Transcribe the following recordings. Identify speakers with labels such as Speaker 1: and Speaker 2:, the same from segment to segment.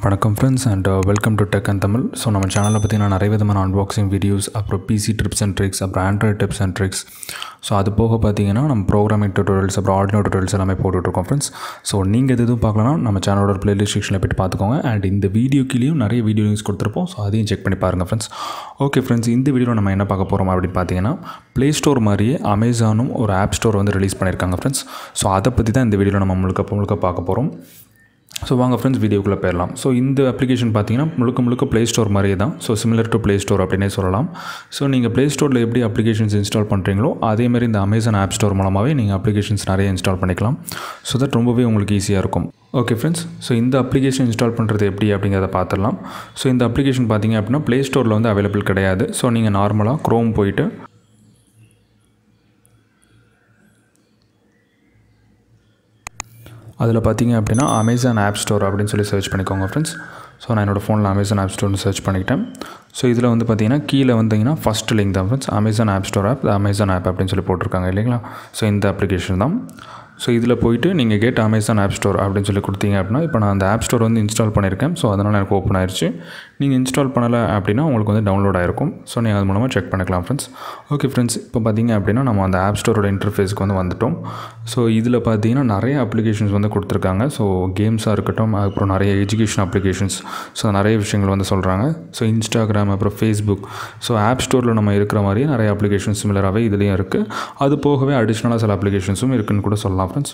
Speaker 1: வணக்கம் friends and welcome to tech and Tamil so நம்ம சேனலில் பார்த்தீங்கன்னா நிறைய விதமான அன்பாக்சிங் வீடியோஸ் அப்புறம் பிசி ட்ரிப்ஸ் அண்ட் ட்ரிக்ஸ் அப்புறம் Android tips and tricks so அது போக பார்த்தீங்கன்னா நம்ம ப்ரோக்ராமிங் டியூட்டோரியல்ஸ் அப்புறம் ஆடியோ டியூட்டோரியல்ஸ் எல்லாமே போட்டுட்ருக்கோம் ஃப்ரெண்ட்ஸ் ஸோ நீங்கள் எது எதுவும் பார்க்கலனா நம்ம சேனலோட பிளேலிஸ்ட் செக்ஷனில் போய்ட்டு பார்த்துக்கோங்க அண்ட் இந்த வீடியோ கீழேயும் நிறைய வீடியோ லிங்க்ஸ் கொடுத்துருப்போம் ஸோ அதையும் செக் பண்ணி பாருங்கள் ஃப்ரெண்ட்ஸ் ஓகே ஃப்ரெண்ட்ஸ் இந்த வீடியோவில் நம்ம என்ன பார்க்க போகிறோம் அப்படின்னு பார்த்தீங்கன்னா ப்ளே ஸ்டோர் மாதிரியே அமேசானும் ஒரு ஆப் ஸ்டோர் வந்து ரிலீஸ் பண்ணியிருக்காங்க ஃப்ரெண்ட்ஸ் ஸோ அதை பற்றி தான் இந்த வீடியோவில் நம்ம முழுக்க முழுக்க பார்க்க போகிறோம் ஸோ வாங்க ஃப்ரெண்ட்ஸ் வீடியோக்குள்ளே போயிடலாம் ஸோ இந்த அப்ளிகேஷன் பார்த்தீங்கன்னா முழுக்க முழுக்க ப்ளே ஸ்டோர் மாதிரியே தான் so similar to play store அப்படின்னே சொல்லலாம் ஸோ நீங்கள் ப்ளே ஸ்டோரில் எப்படி அப்ளிகேஷன்ஸ் இன்ஸ்டால் பண்ணுறீங்களோ அதேமாதிரி இந்த அமேசான் ஆப் ஸ்டோர் மூலமாகவே நீங்கள் அப்ளிகேஷன்ஸ் நிறைய இன்ஸ்டால் பண்ணிக்கலாம் ஸோ தட் ரொம்பவே உங்களுக்கு ஈஸியாக இருக்கும் ஓகே ஃப்ரெண்ட்ஸ் ஸோ இந்த அப்ளிகேஷன் இன்ஸ்டால் பண்ணுறது எப்படி அப்படிங்கிறத பார்த்துடலாம் ஸோ இந்த அப்ளிகேஷன் பார்த்தீங்க அப்படின்னா ப்ளே ஸ்டோரில் வந்து அவைலபிள் கிடையாது ஸோ நீங்கள் நார்மலாக க்ரோம் போயிட்டு அதில் பார்த்தீங்க அப்படின்னா அமேசான் ஆப் ஸ்டோர் அப்படின்னு சொல்லி சர்ச் பண்ணிக்கோங்க ஃப்ரெண்ட்ஸ் ஸோ நான் என்னோடய ஃபோனில் அமேசான் ஆப் ஸ்டோர்னு சர்ச் பண்ணிக்கிட்டேன் ஸோ இதில் வந்து பார்த்தீங்கன்னா கீழே வந்தீங்கன்னா ஃபஸ்ட் லிங்க் தான் friends Amazon app store app Amazon app அப்படின்னு சொல்லி போட்டிருக்காங்க இல்லைங்களா ஸோ இந்த அப்ளிகேஷன் தான் ஸோ இதில் போயிட்டு நீங்கள் கேட் அமேசான் ஆப் ஸ்டோர் அப்படின்னு சொல்லி கொடுத்தீங்க அப்படின்னா இப்போ நான் அந்த ஆப் ஸ்டோர் வந்து இன்ஸ்டால் பண்ணியிருக்கேன் ஸோ அதனால் எனக்கு ஓப்பன் ஆயிடுச்சு நீங்கள் இன்ஸ்டால் பண்ணலை அப்படின்னா உங்களுக்கு வந்து டவுன்லோட் ஆகிருக்கும் ஸோ நீங்கள் அது மூலமாக செக் பண்ணிக்கலாம் ஃப்ரெண்ட்ஸ் ஓகே ஃப்ரெண்ட்ஸ் இப்போ பார்த்தீங்க அப்படின்னா நம்ம அந்த ஆப் ஸ்டோரோட இன்டர்ஃபேஸ்க்கு வந்து வந்துட்டோம் ஸோ இதில் பார்த்தீங்கன்னா நிறைய அப்ளிகேஷன்ஸ் வந்து கொடுத்துருக்காங்க ஸோ கேம்ஸாக இருக்கட்டும் அப்புறம் நிறைய எஜுகேஷன் அப்ளிகேஷன்ஸ் ஸோ நிறைய விஷயங்கள் வந்து சொல்கிறாங்க ஸோ இன்ஸ்டாகிராம் அப்புறம் ஃபேஸ்புக் ஸோ ஆப் ஸ்டோரில் நம்ம இருக்கிற மாதிரியே நிறைய அப்ளிகேஷன்ஸ் சிமிலராகவே இதுலேயும் இருக்குது அது போகவே அடிஷ்னலாக சில அப்ளிகேஷன்ஸும் இருக்குன்னு கூட சொல்லலாம் ஃப்ரெண்ட்ஸ்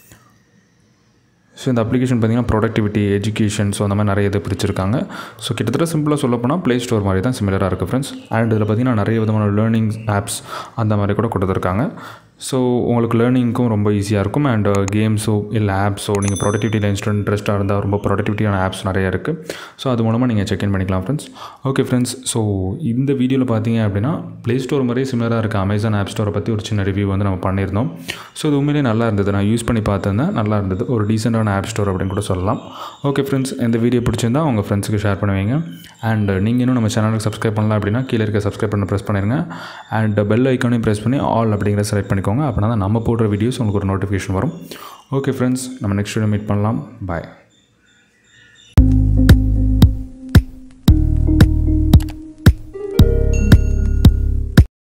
Speaker 1: ஸோ இந்த அப்ளிகேஷன் பார்த்திங்கன்னா ப்ரொடக்டிவிட்டி எஜுகேஷன் ஸோ அந்த மாதிரி நிறைய இது பிடிச்சிருக்காங்க ஸோ கிட்டத்தட்ட சிம்பிளாக சொல்ல போனால் ப்ளே ஸ்டோர் மாதிரி தான் சிமிலராக இருக்குது ஃப்ரெண்ட்ஸ் அண்ட் இதில் பார்த்திங்கன்னா நிறைய விதமான லேர்னிங் ஆப்ஸ் அந்த மாதிரி கூட கொடுத்துருக்காங்க ஸோ உங்களுக்கு லேர்னிங்க்கும் ரொம்ப ஈஸியாக இருக்கும் அண்ட் கேம்ஸோ இல்லை ஆப்ஸோ நீங்கள் ப்ரொடக்டிவிட்டியில் இன்ஸ்டன்ட் இன்ட்ரெஸ்ட்டாக இருந்தால் ரொம்ப ப்ரொடக்டிவிட்டியான ஆப்ஸ் நிறைய இருக்குது ஸோ அது மூலமாக நீங்கள் செக்இன் பண்ணிக்கலாம் ஃப்ரெண்ட்ஸ் ஓகே ஃப்ரெண்ட்ஸ் ஸோ இந்த வீடியோவில் பார்த்தீங்க அப்படின்னா ப்ளே ஸ்டோர் மாதிரியே சிமிலராக இருக்குது அமேசான் ஆப் ஸ்டோரை பற்றி ஒரு சின்ன ரிவ்யூ வந்து நம்ம பண்ணியிருந்தோம் ஸோ இது உண்மையிலே நல்லா இருந்தது நான் யூஸ் பண்ணி பார்த்துருந்தேன் நல்லா இருந்தது ஒரு டீசெண்டான ஆப் ஸ்டோர் அப்படின்னு கூட சொல்லலாம் ஓகே ஃப்ரெண்ட்ஸ் இந்த வீடியோ பிடிச்சிருந்தா உங்கள் ஃப்ரெண்ட்ஸுக்கு ஷேர் பண்ணுவீங்க அண்ட் நீங்கள் இன்னும் நம்ம சேனலுக்கு சப்ஸ்கிரைப் பண்ணலாம் அப்படின்னா கீழே இருக்க சப்ஸ்கிரைப் பண்ண ப்ரெஸ் பண்ணிடுங்க அண்ட் பெல் ஐக்கானையும் ப்ரெஸ் பண்ணி ஆல் அப்படிங்கிற செலக்ட் பண்ணிக்கோங்க அப்படின்னா தான் நம்ம போடுற வீடியோஸ் உங்களுக்கு ஒரு நோட்டிஃபிகேஷன் வரும் ஓகே ஃப்ரெண்ட்ஸ் நம்ம நெக்ஸ்ட் வீடியோ மீட் பண்ணலாம் பாய்